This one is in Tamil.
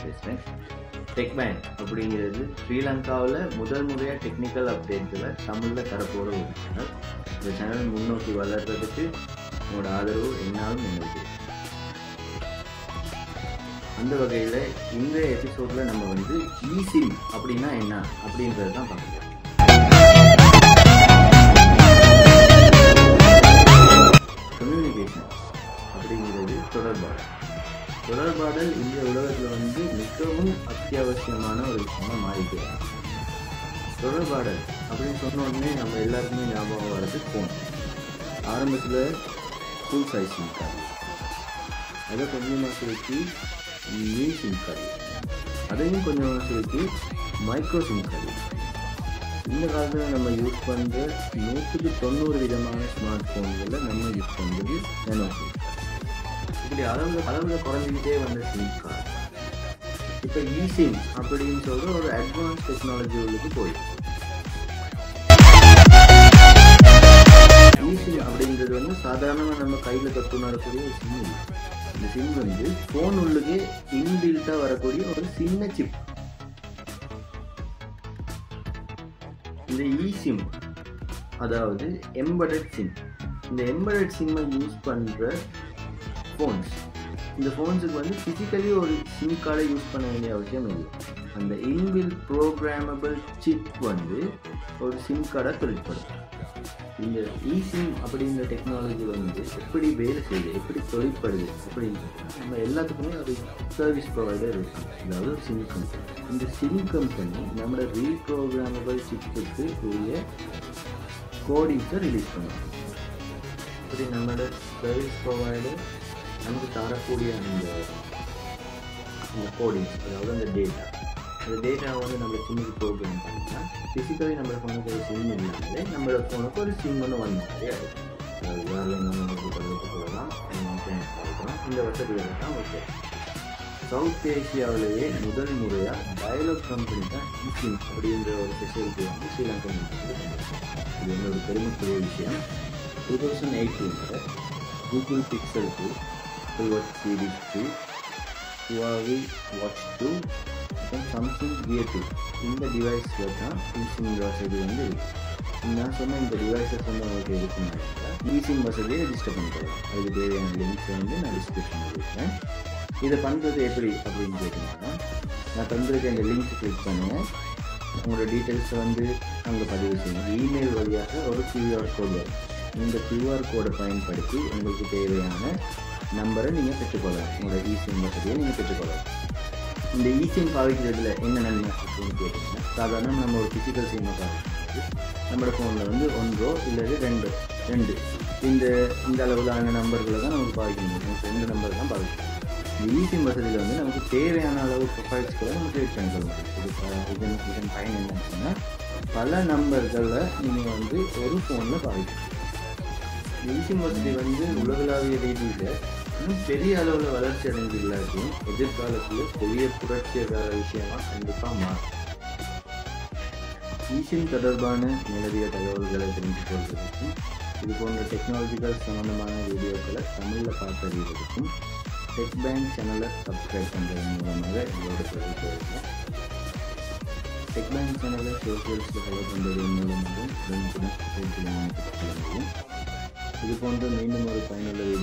பேசுகிறேன் டெக்மேன் அப்படிங்கிறது ஸ்ரீலங்காவில் முதல் முறையாக டெக்னிக்கல் அப்டேட்களை தமிழில் தரப்போகிற ஒரு சேனல் இந்த சேனல் முன்னோக்கி வளர்றதுக்கு உங்களோட ஆதரவு என்னாலும் எங்களுக்கு அந்த வகையில் இந்த எபிசோடில் நம்ம வந்து ஈசிம் அப்படின்னா என்ன அப்படின்றது தான் பார்க்கலாம் கம்யூனிகேஷன் அப்படிங்கிறது தொடர்பாடல் தொடர்பாடல் இந்த உலகத்தில் வந்து மிகவும் அத்தியாவசியமான ஒரு விஷயமா மாறிக்கிறது தொடர்பாடல் அப்படின்னு சொன்ன உடனே நம்ம எல்லாருக்குமே ஞாபகம் வர்றது ஃபோன் ஆரம்பத்தில் ஃபுல் சைஸ் சிம் கார்டு அதை கொஞ்சமாக சுருக்கி மினி சிம் கார்டு அதையும் கொஞ்சமாக சுருக்கி மைக்ரோ சிம் கார்டு இந்த காலத்தில் நம்ம யூஸ் பண்ணுற நூற்றுக்கு தொண்ணூறு விதமான ஸ்மார்ட் ஃபோன்களில் நம்ம யூஸ் பண்ணுறது நேனோ சிம் இப்படி அளவில் அளவில் குறைஞ்சிக்கிட்டே வந்த சிம் கார்டு இப்போ இசிம் அப்படின்னு சொல்கிற ஒரு அட்வான்ஸ் டெக்னாலஜி உள்ளுக்கு போயிடுச்சு இசிம் அப்படின்றது வந்து சாதாரணமாக நம்ம கையில் தொட்டு நடக்கூடிய ஒரு சிம் இல்லை இந்த சிம் வந்து ஃபோன் உள்ளுக்கே இன்பில்ட்டாக வரக்கூடிய ஒரு சின்ன சிப் இந்த இசிம் அதாவது எம்படட் சிம் இந்த எம்படட் சிம்மை யூஸ் பண்ணுற ஃபோன்ஸ் இந்த ஃபோன்ஸுக்கு வந்து ஃபிசிக்கலி ஒரு சிம் கார்டை யூஸ் பண்ண வேண்டிய அவசியம் இல்லை அந்த இன்பில் ப்ரோக்ராமபிள் சிப் வந்து ஒரு சிம் கார்டை தொழிற்படும் இந்த இசிம் அப்படிங்கிற டெக்னாலஜி வந்து எப்படி வேலை செய்யுது எப்படி தொழிற்படுது அப்படி நம்ம எல்லாத்துக்குமே ஒரு சர்வீஸ் ப்ரொவைடர் இருக்கு அதாவது சிம் கம்பெனி இந்த சிம் கம்பெனி நம்மளோட ரீப்ரோக்ராமபிள் சிப்புக்கு உரிய கோடிங்ஸை ரிலீஸ் பண்ணுவாங்க இப்படி நம்மளோட சர்வீஸ் ப்ரொவைடர் நமக்கு தரக்கூடிய அந்த இந்த கோடிங்ஸ் அதாவது அந்த டேட்டா அந்த டேட்டாவை வந்து நம்ம சிம்முக்கு ப்ரோக்ராம் பண்ணிட்டா ஃபிசிக்கலி நம்மளோட ஃபோனுக்கு ஒரு சிம் இல்லாமலே நம்மளோட ஃபோனுக்கு ஒரு சிம் ஒன்று வந்த மாதிரியே இருக்கும் அதாவது யாரில் நம்ம தொடர்பு கொள்ளலாம் இருக்கலாம் இந்த வசதிகள் தான் ஓகே சவுத் ஏஷியாவிலேயே முதல் முறையாக டயலாக் கம்பெனி தான் இசிம் அப்படின்ற ஒரு ஃபெசிலிட்டி வந்து ஸ்ரீலங்கா இது வந்து ஒரு பெருமைக்குரிய விஷயம் டூ தௌசண்ட் எயிட்டீனில் Google Pixel two watch series two Huawei watch two அப்புறம் சாம்சங் கியர் டூ இந்த டிவைஸில் தான் ஈசிம் வசதி வந்து இருக்கு நான் சொன்ன இந்த டிவைஸஸ் வந்து உங்களுக்கு இருக்குன்னா ஈசிம் வசதியை ரெஜிஸ்டர் பண்ணிக்கலாம் அதுக்கு தேவையான லிங்க்ஸ் வந்து நான் டிஸ்கிரிப்ஷனில் கொடுக்குறேன் இதை பண்ணுறது எப்படி அப்படின்னு கேட்டிங்கன்னா நான் தந்திருக்க இந்த லிங்க் கிளிக் பண்ணுங்கள் உங்களோட டீட்டெயில்ஸை வந்து அங்கே பதிவு செய்யணும் இமெயில் வழியாக ஒரு கியூஆர் கோடு வரும் இந்த கியூஆர் கோடை பயன்படுத்தி உங்களுக்கு தேவையான நம்பரை நீங்கள் பெற்றுக்கொள்ளலாம் உங்களோட இசிம் வசதியை நீங்கள் பெற்றுக்கொள்ளலாம் இந்த இசிம் பாவிக்கிறதுல என்ன நன்மை அப்படின்னு கேட்டிங்கன்னா சாதாரண நம்ம ஒரு ஃபிசிக்கல் சிம்மை பாவிக்கிறது நம்மளோட ஃபோனில் வந்து ஒன்றோ இல்லை ரெண்டு ரெண்டு இந்த இந்த அளவிலான நம்பர்களை தான் நமக்கு பாவிக்க முடியும் ரெண்டு நம்பர் தான் பாவிக்கணும் இந்த இசிம் வசதியில் வந்து நமக்கு தேவையான அளவு ப்ரொஃபைல்ஸ் கூட நம்ம கிரியேட் பண்ணி கொள்ள முடியும் இது இதன் இதன் பயன் என்னன்னு சொன்னால் பல நம்பர்களை நீங்கள் வந்து ஒரு ஃபோனில் பாவிக்கணும் இசிம் வசதி வந்து உலகளாவிய ரீதியில் இன்னும் பெரிய அளவில் வளர்ச்சி அடைந்து இல்லாட்டியும் எதிர்காலத்தில் பெரிய புரட்சிகர விஷயமா கண்டிப்பாக மாறும் ஈசிம் தொடர்பான நிலவிய தகவல்களை தெரிந்து கொள்வதற்கும் இது போன்ற டெக்னாலஜிக்கல் சம்பந்தமான வீடியோக்களை தமிழில் பார்த்தறிவதற்கும் டெக் பேங்க் சேனலை சப்ஸ்கிரைப் பண்ணுறது மூலமாக எங்களோட தொடர்பு கொள்ளுங்கள் டெக் பேங்க் சேனலை சோசியல்ஸில் ஃபாலோ பண்ணுறது மூலமாகவும் உடனுக்குடன் செய்திகளை முடியும் இது போன்ற மீண்டும் ஒரு பயனுள்ள